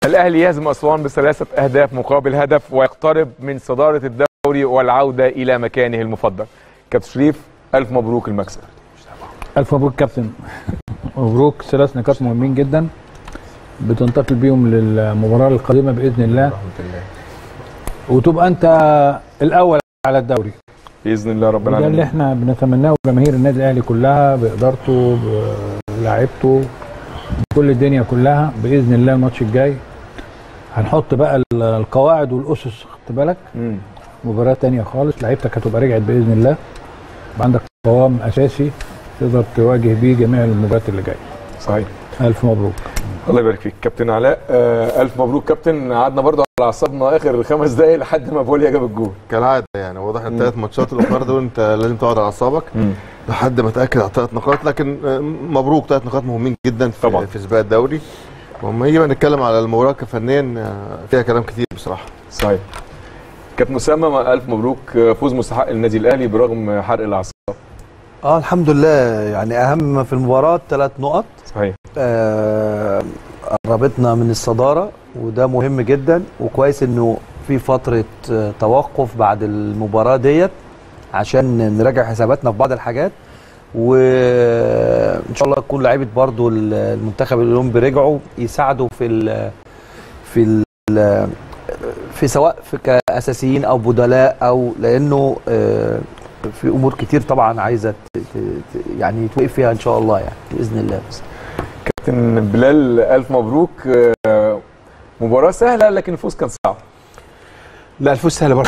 الاهلي يهزم اسوان بثلاثه اهداف مقابل هدف ويقترب من صداره الدوري والعوده الى مكانه المفضل كابتن شريف الف مبروك المكسب الف مبروك كابتن مبروك ثلاث نقاط مهمين جدا بتنتقل بيهم للمباراه القادمه باذن الله وتبقى انت الاول على الدوري باذن الله رب ده اللي العالمين احنا بنتمناه جماهير النادي الاهلي كلها بادارته بلاعيبته بكل الدنيا كلها باذن الله الماتش الجاي هنحط بقى ال- القواعد والاسس خدت بالك مم. مباراه تانية خالص لعيبتك هتبقى رجعت باذن الله يبقى عندك قوام اساسي تقدر تواجه بيه جميع المباريات اللي جايه صحيح الف مبروك الله يبارك فيك كابتن علاء آه الف مبروك كابتن قعدنا برضه على اعصابنا اخر خمس دقائق لحد ما بوليا جاب الجول كالعاده يعني واضح ان الثلاث ماتشات الاخرى دول انت لازم تقعد على اعصابك لحد ما تاكد على الثلاث نقاط لكن آه، مبروك ثلاث نقاط مهمين جدا في, طبعا. في سباق الدوري وما يجي بقى نتكلم على المباراه كفنيا آه، فيها كلام كتير بصراحه صحيح كابتن اسامه الف مبروك آه، فوز مستحق للنادي الاهلي برغم حرق الاعصاب اه الحمد لله يعني اهم ما في المباراه ثلاث نقط صحيح آه، قربتنا من الصداره وده مهم جدا وكويس انه في فتره آه، توقف بعد المباراه ديت عشان نراجع حساباتنا في بعض الحاجات وان شاء الله تكون لعيبه برضو المنتخب الاولمبي رجعوا يساعدوا في ال في ال في سواء في كاساسيين او بدلاء او لانه آه، في امور كتير طبعا عايزه ت- ت- ت- يعني توقف فيها ان شاء الله يعني باذن الله بس. كابتن بلال الف مبروك آه، مباراه سهله لكن الفوز كان صعب لا الفوز سهل برضه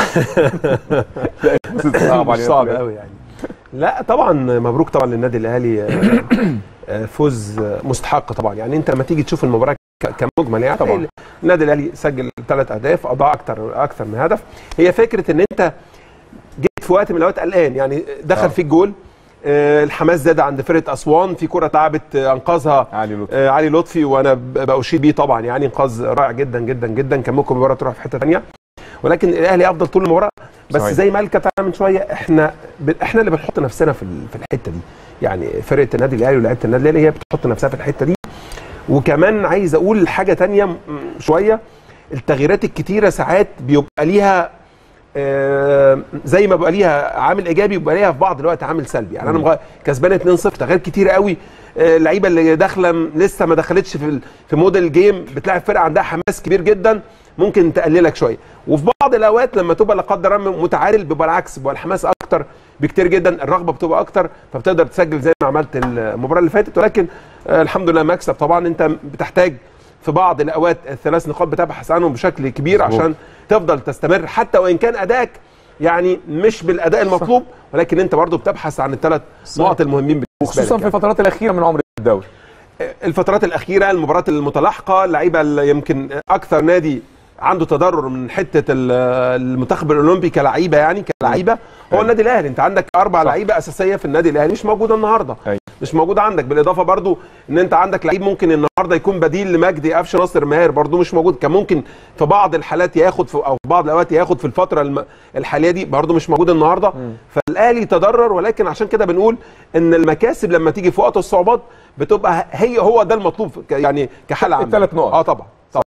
الفوز صعب مش علينا صعب كلنا. قوي يعني لا طبعا مبروك طبعا للنادي الاهلي آه، آه، فوز آه، مستحق طبعا يعني انت لما تيجي تشوف المباراه ك- كمجمل يعني طبعاً. طبعا النادي الاهلي سجل ثلاث اهداف اضاع اكتر اكتر من هدف هي فكره ان انت جيت في وقت من الاوقات قلقان يعني دخل آه. فيك جول آه، الحماس زاد عند فرقه اسوان في كره اتلعبت آه، انقذها علي لطفي آه، علي لطفي وانا ب- باشيد بيه طبعا يعني انقاذ رائع جدا جدا جدا كان ممكن المباراه تروح في حته ثانيه ولكن الاهلي افضل طول المباراه بس صحيح. زي ما قال كابتن من شويه احنا ب... احنا اللي بنحط نفسنا في ال- في الحته دي يعني فرقه النادي الاهلي ولاعيبه النادي الاهلي هي بتحط نفسها في الحته دي وكمان عايز اقول حاجه تانية م- شويه التغييرات الكتيره ساعات بيبقى ليها آه، زي ما بقى ليها عامل ايجابي بيبقى ليها في بعض الوقت عامل سلبي يعني انا مغ- كسبان 2-0 تغيير كتير قوي آه، اللعيبه اللي داخله م- لسه ما دخلتش في ال- في موديل جيم بتلاعب فرقه عندها حماس كبير جدا ممكن تقللك شويه وفي بعض الاوقات لما تبقى لا قدر الله متعادل بيبقى العكس بيبقى الحماس اكتر بكتير جدا الرغبه بتبقى اكتر فبتقدر تسجل زي ما عملت المباراه اللي فاتت ولكن آه، الحمد لله مكسب طبعا انت بتحتاج في بعض الاوقات الثلاث نقاط بتبحث عنهم بشكل كبير مظبوط. عشان تفضل تستمر حتى وان كان ادائك يعني مش بالاداء المطلوب ولكن انت برضو بتبحث عن الثلاث نقط المهمين بالنسبه وخصوصا لك في الفترات الاخيره من عمر الدوري الفترات الاخيره المباريات المتلاحقه اللعيبه اللي يمكن اكثر نادي عنده تضرر من حته ال- المنتخب الاولمبي كلعيبه يعني كلعيبه هو أيوة. النادي الاهلي انت عندك اربع لعيبه اساسيه في النادي الاهلي مش موجوده النهارده أيوة. مش موجوده عندك بالاضافه برضو ان انت عندك لعيب ممكن النهارده يكون بديل لمجدي قفش ناصر ماهر برضو مش موجود كان ممكن في بعض الحالات ياخد في او في بعض الاوقات ياخد في الفتره الم- الحاليه دي برضو مش موجود النهارده فالاهلي تضرر ولكن عشان كده بنقول ان المكاسب لما تيجي في وقت الصعوبات بتبقى هي هو ده المطلوب ك- يعني كحاله عامه الثلاث نقط. اه طبعا طبعا